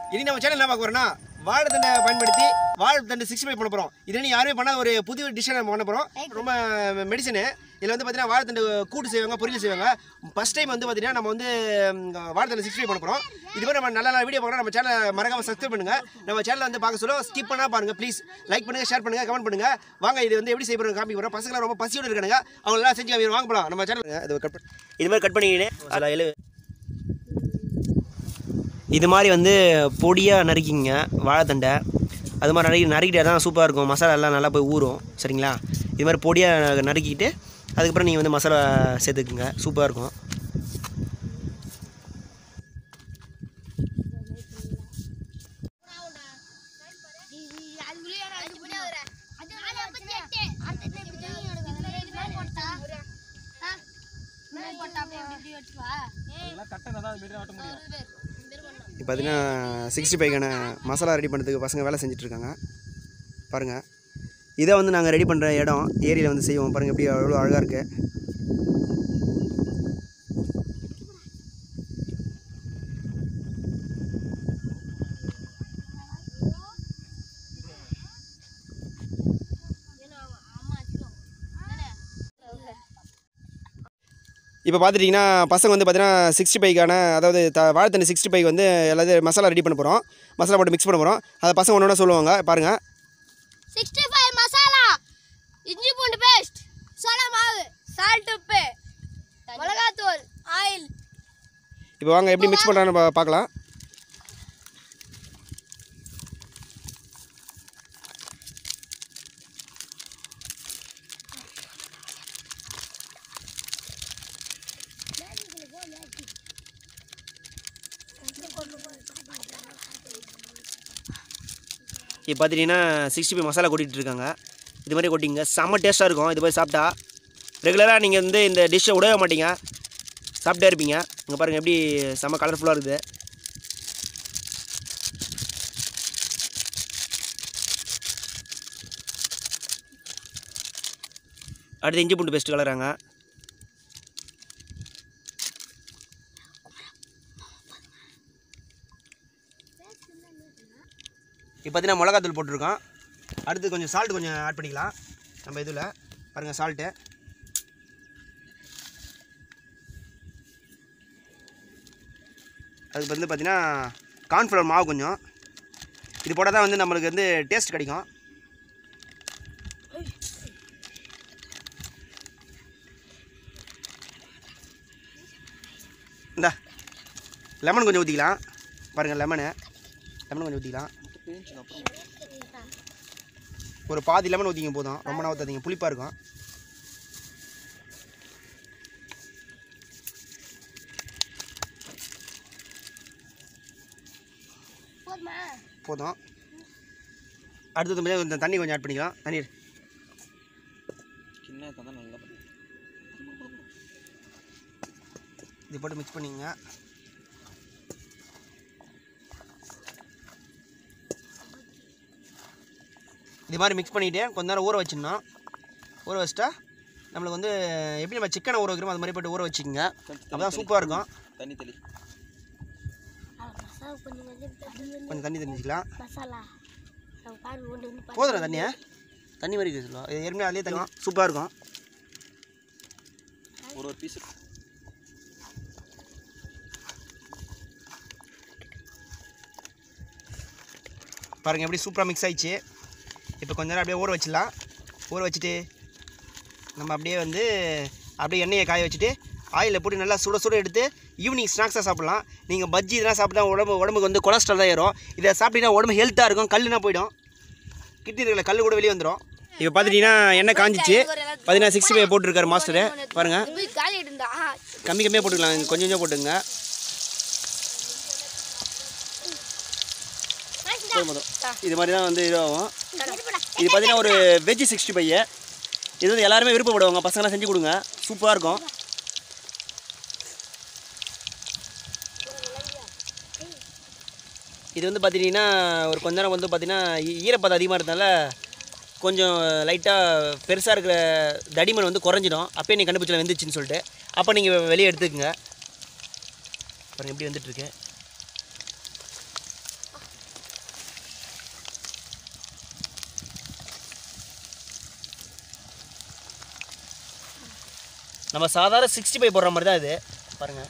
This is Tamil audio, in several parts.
இனி நம்ம சேனல் என்ன பார்க்க போறோம்னா வாழைத்தண்டை பயன்படுத்தி வாழைத்தண்டு சிக்ஸ்டி ஃபைவ் பண்ண போகிறோம் இது நீ யாருமே பண்ணாத ஒரு புது டிஷ்ஷை நம்ம பண்ண போகிறோம் ரொம்ப மெடிசனு இதில் வந்து பார்த்தீங்கன்னா வாழைத்தண்டு கூட்டு செய்வாங்க பொரியல் செய்வாங்க ஃபஸ்ட் டைம் வந்து பார்த்தீங்கன்னா நம்ம வந்து ம், வாழைத்தண்டு சிக்ஸ்டி ஃபைவ் பண்ண போகிறோம் இது மாதிரி நம்ம நல்ல நல்ல வீடியோ பார்க்கணும் நம்ம சேனலை மறக்காம சப்ஸ்கிரைப் பண்ணுங்க நம்ம சேனலை வந்து பார்க்க சொல்ல ஸ்கிப் பண்ணா பாருங்க ப்ளீஸ் லைக் பண்ணுங்க ஷேர் பண்ணுங்க கமெண்ட் பண்ணுங்க வாங்க இது வந்து எப்படி செய்ய போகிறோம் காப்பி போகிறோம் பசங்களாம் ரொம்ப பசியோடு இருக்கானுங்க அவங்க எல்லாம் செஞ்சு காமி வாங்க போகலாம் நம்ம சேனல் இது கட் இது மாதிரி கட் பண்ணிக்கிட்டு அதில் எழு இது மாதிரி வந்து பொடியாக நறுக்கிங்க வாழைத்தண்டை அது மாதிரி நறுக்கி நறுக்கிட்டே தான் சூப்பராக இருக்கும் மசாலா எல்லாம் நல்லா போய் ஊறும் சரிங்களா இது மாதிரி பொடியாக நறுக்கிட்டு அதுக்கப்புறம் நீங்கள் வந்து மசாலா சேர்த்துக்குங்க சூப்பராக இருக்கும் இப்போ பார்த்தீங்கன்னா சிக்ஸ்டி ஃபைவ்க்கான மசாலா ரெடி பண்ணுறதுக்கு பசங்க வேலை செஞ்சுட்ருக்காங்க பாருங்கள் இதை வந்து நாங்கள் ரெடி பண்ணுற இடம் ஏரியில் வந்து செய்வோம் பாருங்கள் எப்படி எவ்வளோ அழகாக இருக்குது இப்போ பார்த்துட்டிங்கன்னா பசங்க வந்து பார்த்தீங்கன்னா சிக்ஸ்டி ஃபைவ்க்கான அதாவது த வாழைத்தண்ணி சிக்ஸ்டி ஃபைவ் வந்து எல்லாத்தையும் மசாலா ரெடி பண்ண போகிறோம் மசாலா போட்டு மிக்ஸ் பண்ண போகிறோம் அதை பசங்க ஒன்று ஒன்றா சொல்லுவாங்க பாருங்கள் சிக்ஸ்டி ஃபைவ் மசாலா இஞ்சி பூண்டு பேஸ்ட் சோள மாவு சால்ட் உப்பு மிளகாத்தூள் ஆயில் இப்போ வாங்க எப்படி மிக்ஸ் பண்ணுறான்னு பா- பார்க்கலாம் இப்போ பார்த்துட்டிங்கன்னா சிக்ஸ்டி ஃபைவ் மசாலா கொட்டிகிட்டு இருக்காங்க இது மாதிரி கொட்டிங்க செம்ம டேஸ்ட்டாக இருக்கும் இது மாதிரி சாப்பிட்டா ரெகுலராக நீங்கள் வந்து இந்த டிஷ்ஷை விடவே மாட்டீங்க சாப்பிட்டே இருப்பீங்க இங்கே பாருங்கள் எப்படி செம்ம கலர்ஃபுல்லாக இருக்குது அடுத்து இஞ்சி பூண்டு பேஸ்ட் கலராங்க இப்போ பார்த்தீங்கன்னா மிளகாத்தூள் போட்டிருக்கோம் அடுத்து கொஞ்சம் சால்ட் கொஞ்சம் ஆட் பண்ணிக்கலாம் நம்ம இதில் பாருங்கள் சால்ட்டு அதுக்கு வந்து பார்த்தீங்கன்னா கார்ன்ஃப்ளவர் மாவு கொஞ்சம் இது போட்டால் தான் வந்து நம்மளுக்கு வந்து டேஸ்ட் கிடைக்கும் இந்தா லெமன் கொஞ்சம் ஊற்றிக்கலாம் பாருங்கள் லெமனு லெமன் கொஞ்சம் ஊற்றிக்கலாம் ஒரு பாதி லெமன் ஊற்றிங்க போதும் ரொம்ப நாள் ஊற்றாதீங்க புளிப்பாக இருக்கும் போதுமா போதும் அடுத்தது கொஞ்சம் இந்த தண்ணி கொஞ்சம் ஆட் பண்ணிக்கலாம் தண்ணீர் இது போட்டு மிக்ஸ் பண்ணிங்க இது மாதிரி மிக்ஸ் பண்ணிவிட்டு கொஞ்ச நேரம் ஊற வச்சிடணும் ஊற வச்சிட்டா நம்மளுக்கு வந்து எப்படி நம்ம சிக்கனை ஊற வைக்கிறோமோ அது மாதிரி போட்டு ஊற வச்சுக்கோங்க அப்போ தான் சூப்பராக இருக்கும் தண்ணி தெளி மசாலா கொஞ்சம் கொஞ்சம் கொஞ்சம் தண்ணி தெரிஞ்சுக்கலாம் மசாலா பாரு ஒன்று ஒன்று போதும் தண்ணியை தண்ணி மாதிரி சொல்லுவோம் இது ஏற்கனவே அதிலே தண்ணி சூப்பராக இருக்கும் ஒரு ஒரு பீஸ் பாருங்கள் எப்படி சூப்பராக மிக்ஸ் ஆயிடுச்சு இப்போ கொஞ்ச நேரம் அப்படியே ஊற வச்சிடலாம் ஊற வச்சுட்டு நம்ம அப்படியே வந்து அப்படியே எண்ணெயை காய வச்சுட்டு ஆயிலில் போட்டு நல்லா சுட சுட எடுத்து ஈவினிங் ஸ்நாக்ஸாக சாப்பிடலாம் நீங்கள் பஜ்ஜி இதெல்லாம் சாப்பிட்டா உடம்பு உடம்புக்கு வந்து கொலஸ்ட்ரால் தான் ஏறும் இதை சாப்பிட்டீங்கன்னா உடம்பு ஹெல்த்தாக இருக்கும் கல்லுனா போயிடும் கிட்னி இருக்கிற கல் கூட வெளியே வந்துடும் இப்போ பார்த்துட்டிங்கன்னா எண்ணெய் காஞ்சிச்சு பார்த்தீங்கன்னா சிக்ஸ்டி ஃபைவ் போட்டிருக்காரு மாஸ்டரு பாருங்கள் போய் காலி இருந்தா கம்மி கம்மியாக போட்டுக்கலாம் கொஞ்சம் கொஞ்சம் போட்டுங்க போதும் போதும் இது மாதிரி தான் வந்து இதாகும் இது பார்த்தீங்கன்னா ஒரு வெஜ் சிக்ஸ்டி ஃபைவ் இது வந்து எல்லாருமே விருப்பப்படுவாங்க பசங்களாம் செஞ்சு கொடுங்க சூப்பராக இருக்கும் இது வந்து பார்த்துட்டிங்கன்னா ஒரு கொஞ்ச நேரம் வந்து பார்த்தீங்கன்னா ஈ- ஈரப்பதம் அதிகமாக இருந்தனால கொஞ்சம் லைட்டாக பெருசாக இருக்கிற தடிமன் வந்து குறைஞ்சிடும் அப்பயே நீங்கள் கண்டுபிடிச்சல வெந்துச்சுன்னு சொல்லிட்டு அப்போ நீங்கள் வெளியே எடுத்துக்கங்க பாருங்க எப்படி வந்துட்டுருக்கு நம்ம சாதாரண சிக்ஸ்டி ஃபைவ் போடுற மாதிரி தான் இது பாருங்கள்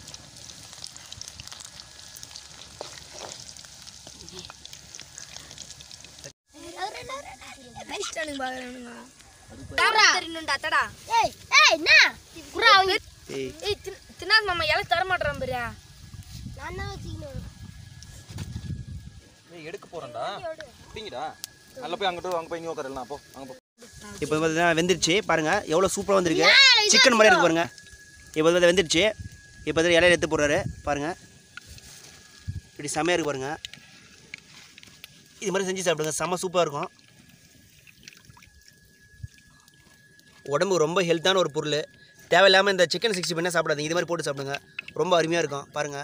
ஏய் ஏய் என்ன குரா அவங்க ஏய் ஏய் தின்- தின்னாது மாமா இலை தர மாட்டேறான் பெரியா நான் தான் வச்சுக்கணும் ஏய் எடுக்க போறேன்டா அப்படிங்கடா நல்ல போய் அங்கிட்டு அங்க போய் நீ உட்காரலாம் போ அங்க போ இப்போ பார்த்தீங்கன்னா வெந்துருச்சு பாருங்கள் எவ்வளோ சூப்பராக வந்திருக்கு சிக்கன் மாதிரி இருக்கு பாருங்க இப்போ வந்து வெந்துருச்சு இப்போ வந்து இலையில எடுத்து போடுறாரு பாருங்கள் இப்படி செமையாக இருக்கு பாருங்க இது மாதிரி செஞ்சு சாப்பிடுங்க செம்ம சூப்பராக இருக்கும் உடம்புக்கு ரொம்ப ஹெல்த்தான ஒரு பொருள் தேவையில்லாமல் இந்த சிக்கன் சிக்ஸ்டி பண்ணால் சாப்பிடாதீங்க இது மாதிரி போட்டு சாப்பிடுங்க ரொம்ப அருமையாக இருக்கும் பாருங்கள்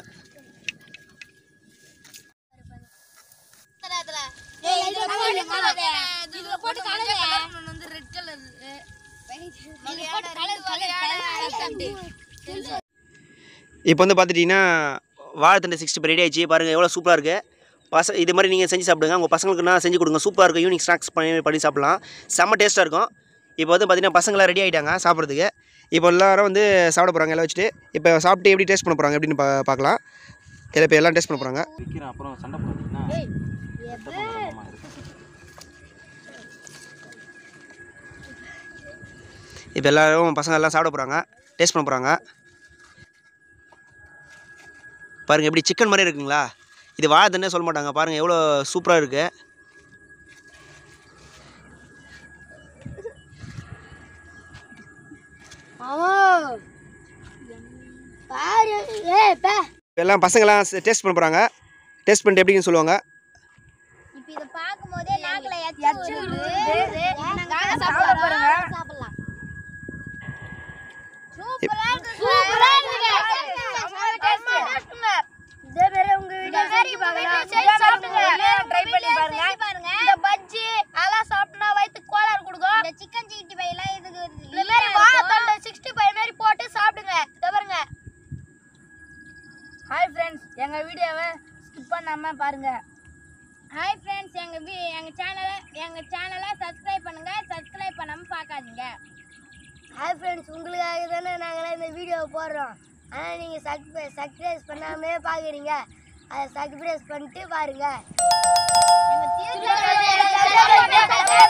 இதுல போட்டு கலரு வந்து ரெட் கலர் இதுல போட்டு கலரு கலரு இப்போ வந்து பார்த்துட்டிங்கன்னா வாழைத்தண்டை சிக்ஸ்டி ரெடி ஆயிடுச்சு பாருங்கள் எவ்வளோ சூப்பராக இருக்குது பச இது மாதிரி நீங்கள் செஞ்சு சாப்பிடுங்க உங்கள் பசங்களுக்குன்னா செஞ்சு கொடுங்க சூப்பராக இருக்கும் ஈவினிங் ஸ்நாக்ஸ் பண்ணி பண்ணி சாப்பிட்லாம் செம்ம டேஸ்ட்டாக இருக்கும் இப்போ வந்து பார்த்தீங்கன்னா பசங்களாம் ரெடி ஆகிட்டாங்க சாப்பிட்றதுக்கு இப்போ எல்லாரும் வந்து சாப்பிட போகிறாங்க எல்லாம் வச்சுட்டு இப்போ சாப்பிட்டு எப்படி டேஸ்ட் பண்ண போகிறாங்க எப்படின்னு பா பார்க்கலாம் இதில் இப்போ எல்லாம் டேஸ்ட் பண்ண போகிறாங்க விற்கிறேன் அப்புறம் சண்டை போடாதீங்கன்னா இப்போ எல்லாரும் பசங்க எல்லாம் சாப்பிட போகிறாங்க டேஸ்ட் பண்ண போகிறாங்க பாருங்கள் எப்படி சிக்கன் மாதிரி இருக்குங்களா இது வாழைத்தண்டே சொல்ல மாட்டாங்க பாருங்கள் எவ்வளோ சூப்பராக இருக்குது ஆமா பாரு ஏய் பே எல்லாம் பசங்களாம் டேஸ்ட் பண்ண போகிறாங்க டேஸ்ட் பண்ணிட்டு எப்படின்னு சொல்லுவாங்க இப்போ இத பாக்கும்போதே நாக்குல எச்சி வருது நாங்க சாப்பிட போறோங்க. சாப்பிடலாம் சூப்பரா இருக்கு சூப்பரா இருக்கு இதே மாதிரி உங்க வீடியோ செஞ்சு பார்க்கலாம் சாப்பிடுங்க ட்ரை பண்ணி பாருங்க பாருங்க இந்த பஜ்ஜி அதெல்லாம் சாப்பிட்டா வயித்துக்கு கோளாறு கொடுக்கும் இந்த சிக்கன் சிக்ஸ்டி ஃபைவ் எல்லாம் இதுக்கு இந்த மாதிரி வாழைத்தண்டை சிக்ஸ்டி ஃபைவ் மாதிரி போட்டு சாப்பிடுங்க இத பாருங்க ஹாய் ஃப்ரெண்ட்ஸ் எங்க வீடியோவை ஸ்கிப் பண்ணாம பாருங்க ஹாய் ஃப்ரெண்ட்ஸ் எங்க வீ- எங்க சேனலை எங்க சேனலை சப்ஸ்கிரைப் பண்ணுங்க சப்ஸ்கிரைப் பண்ணாம பார்க்காதீங்க ஹாய் ஃப்ரெண்ட்ஸ் உங்களுக்காக தானே நாங்களாம் இந்த வீடியோ போடுறோம் ஆனால் நீங்கள் சப்ஸ்கிரைப் சப்ஸ்கிரைப் பண்ணாமே பார்க்குறீங்க அதை சப்ஸ்கிரைப் பண்ணிட்டு பாருங்க எங்க